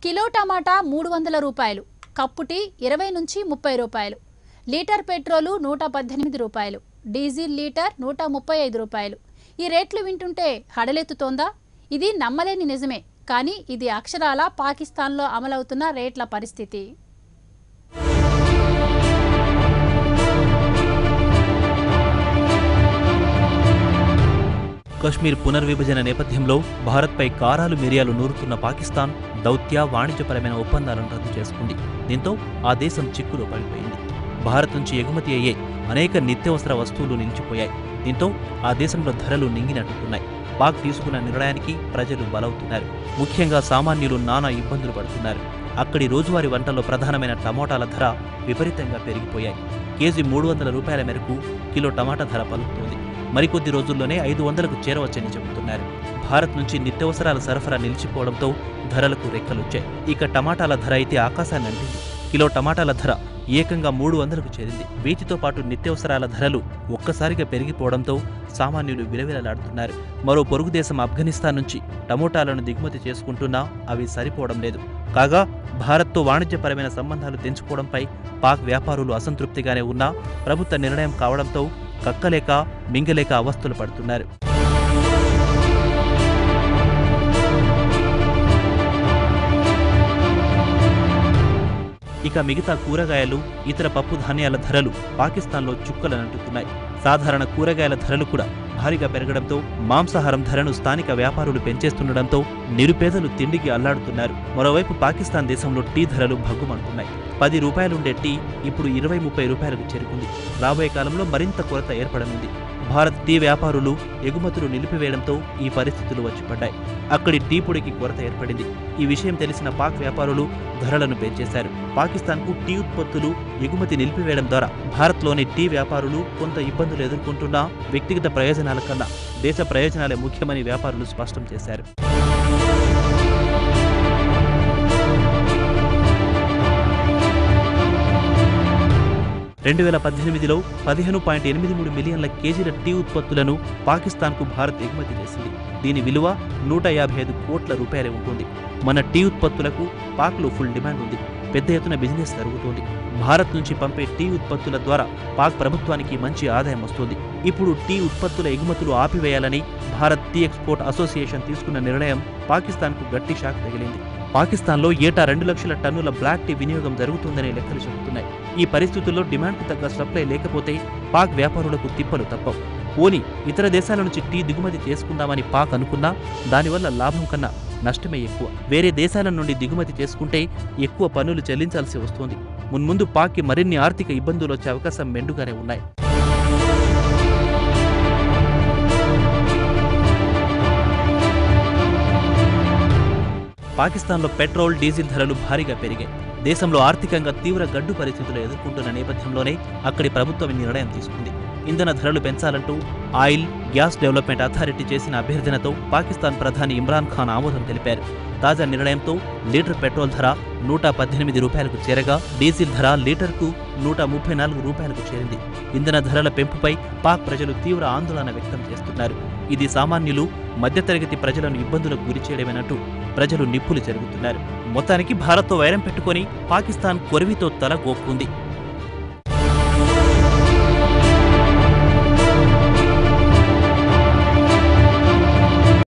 kilo టమాటా మూడు వందల రూపాయలు కప్పుటి ఇరవై నుంచి ముప్పై రూపాయలు లీటర్ పెట్రోలు నూట పద్దెనిమిది రూపాయలు డీజిల్ లీటర్ నూట ముప్పై ఐదు రూపాయలు ఈ రేట్లు వింటుంటే హడలెత్తుతోందా ఇది నమ్మలేని నిజమే కానీ ఇది అక్షరాల పాకిస్తాన్లో అమలవుతున్న రేట్ల పరిస్థితి కశ్మీర్ పునర్విభజన నేపథ్యంలో భారత్పై కారాలు మిరియాలు నూరుతున్న పాకిస్తాన్ దౌత్య వాణిజ్యపరమైన ఒప్పందాలను రద్దు చేసుకుంది దీంతో ఆ దేశం చిక్కులో పడిపోయింది భారత్ నుంచి ఎగుమతి అయ్యే అనేక నిత్యావసర వస్తువులు నిలిచిపోయాయి దీంతో ఆ దేశంలో ధరలు నింగినట్టున్నాయి పాక్ తీసుకున్న నిర్ణయానికి ప్రజలు బలవుతున్నారు ముఖ్యంగా సామాన్యులు నానా ఇబ్బందులు పడుతున్నారు అక్కడి రోజువారీ వంటల్లో ప్రధానమైన టమోటాల ధర విపరీతంగా పెరిగిపోయాయి కేజీ మూడు వందల రూపాయల మేరకు కిలో టమాటా ధర పలుకుతోంది మరికొద్ది రోజుల్లోనే ఐదు వందలకు చేరవచ్చని చెబుతున్నారు భారత్ నుంచి నిత్యావసరాల సరఫరా నిలిచిపోవడంతో ధరలకు రెక్కలొచ్చాయి ఇక టమాటాల ధర అయితే ఆకాశాన్ని అంటింది కిలో టమాటాల ధర ఏకంగా మూడు వందలకు చేరింది వీటితో పాటు నిత్యావసరాల ధరలు ఒక్కసారిగా పెరిగిపోవడంతో సామాన్యులు విలవిలలాడుతున్నారు మరో పొరుగు దేశం ఆఫ్ఘనిస్తాన్ నుంచి టమోటాలను దిగుమతి చేసుకుంటున్నా అవి సరిపోవడం లేదు కాగా భారత్తో వాణిజ్యపరమైన సంబంధాలు తెంచుకోవడంపై పాక్ వ్యాపారులు అసంతృప్తిగానే ఉన్నా ప్రభుత్వ నిర్ణయం కావడంతో కక్కలేక మింగలేక అవస్థలు పడుతున్నారు ఇక మిగతా కూరగాయలు ఇతర పప్పు ధాన్యాల ధరలు పాకిస్తాన్లో చుక్కలనంటుతున్నాయి సాధారణ కూరగాయల ధరలు కూడా భారీగా పెరగడంతో మాంసాహారం ధరను స్థానిక వ్యాపారులు పెంచేస్తుండడంతో నిరుపేదలు తిండికి అల్లాడుతున్నారు మరోవైపు పాకిస్తాన్ దేశంలో టీ ధరలు భగ్గుమంటున్నాయి పది రూపాయలుండే టీ ఇప్పుడు ఇరవై ముప్పై రూపాయలకు చేరుకుంది రాబోయే కాలంలో మరింత కొరత ఏర్పడనుంది భారత్ టీ వ్యాపారులు ఎగుమతులు నిలిపివేయడంతో ఈ పరిస్థితులు వచ్చి పడ్డాయి అక్కడి టీ పొడికి కొరత ఏర్పడింది ఈ విషయం తెలిసిన పాక్ వ్యాపారులు ధరలను పెంచేశారు పాకిస్తాన్కు టీ ఉత్పత్తులు ఎగుమతి నిలిపివేయడం ద్వారా భారత్లోని టీ వ్యాపారులు కొంత ఇబ్బందులు ఎదుర్కొంటున్నా వ్యక్తిగత ప్రయోజనాల కన్నా దేశ ప్రయోజనాలే ముఖ్యమని వ్యాపారులు స్పష్టం చేశారు రెండు వేల పద్దెనిమిదిలో పదిహేను పాయింట్ ఎనిమిది మూడు మిలియన్ల కేజీల టీ ఉత్పత్తులను పాకిస్తాన్కు భారత్ ఎగుమతి చేసింది దీని విలువ నూట యాభై ఐదు కోట్ల రూపాయలే ఉంటుంది మన టీ ఉత్పత్తులకు పాక్లో ఫుల్ డిమాండ్ ఉంది పెద్ద ఎత్తున బిజినెస్ జరుగుతోంది భారత్ నుంచి పంపే టీ ఉత్పత్తుల ద్వారా పాక్ ప్రభుత్వానికి మంచి ఆదాయం వస్తుంది ఇప్పుడు టీ ఉత్పత్తుల ఎగుమతులు ఆపివేయాలని భారత్ టీ ఎక్స్పోర్ట్ అసోసియేషన్ తీసుకున్న నిర్ణయం పాకిస్తాన్కు గట్టి షాక్ తగిలింది పాకిస్తాన్లో ఏటా రెండు లక్షల టన్నుల బ్లాక్ టీ వినియోగం జరుగుతుందనే లెక్కలు చెబుతున్నాయి ఈ పరిస్థితుల్లో డిమాండ్కు తగ్గ సప్లై లేకపోతే పాక్ వ్యాపారులకు తిప్పలు తప్పవు పోని ఇతర దేశాల నుంచి టీ దిగుమతి చేసుకుందామని పాక్ అనుకున్నా దానివల్ల లాభం కన్నా నష్టమే ఎక్కువ వేరే దేశాల నుండి దిగుమతి చేసుకుంటే ఎక్కువ పన్నులు చెల్లించాల్సి వస్తుంది మున్ముందు పాక్కి మరిన్ని ఆర్థిక ఇబ్బందులు వచ్చే అవకాశం మెండుగానే ఉన్నాయి పాకిస్తాన్లో పెట్రోల్ డీజిల్ ధరలు భారీగా పెరిగాయి దేశంలో ఆర్థికంగా తీవ్ర గడ్డు పరిస్థితులు ఎదుర్కొంటున్న నేపథ్యంలోనే అక్కడి ప్రభుత్వం ఈ నిర్ణయం తీసుకుంది ఇంధన ధరలు పెంచాలంటూ ఆయిల్ గ్యాస్ డెవలప్మెంట్ అథారిటీ చేసిన అభ్యర్థనతో పాకిస్తాన్ ప్రధాని ఇమ్రాన్ ఖాన్ ఆమోదం తెలిపారు తాజా నిర్ణయంతో లీటర్ పెట్రోల్ ధర నూట పద్దెనిమిది రూపాయలకు చేరగా డీజిల్ ధర లీటర్కు నూట ముప్పై నాలుగు రూపాయలకు చేరింది ఇంధన ధరల పెంపుపై పాక్ ప్రజలు తీవ్ర ఆందోళన వ్యక్తం చేస్తున్నారు ఇది సామాన్యులు మధ్యతరగతి ప్రజలను ఇబ్బందులకు గురి చేయడమేనట్టు ప్రజలు నిప్పులు జరుగుతున్నారు మొత్తానికి భారత్తో వైరం పెట్టుకొని పాకిస్తాన్ కొరివితో తల గోక్కుంది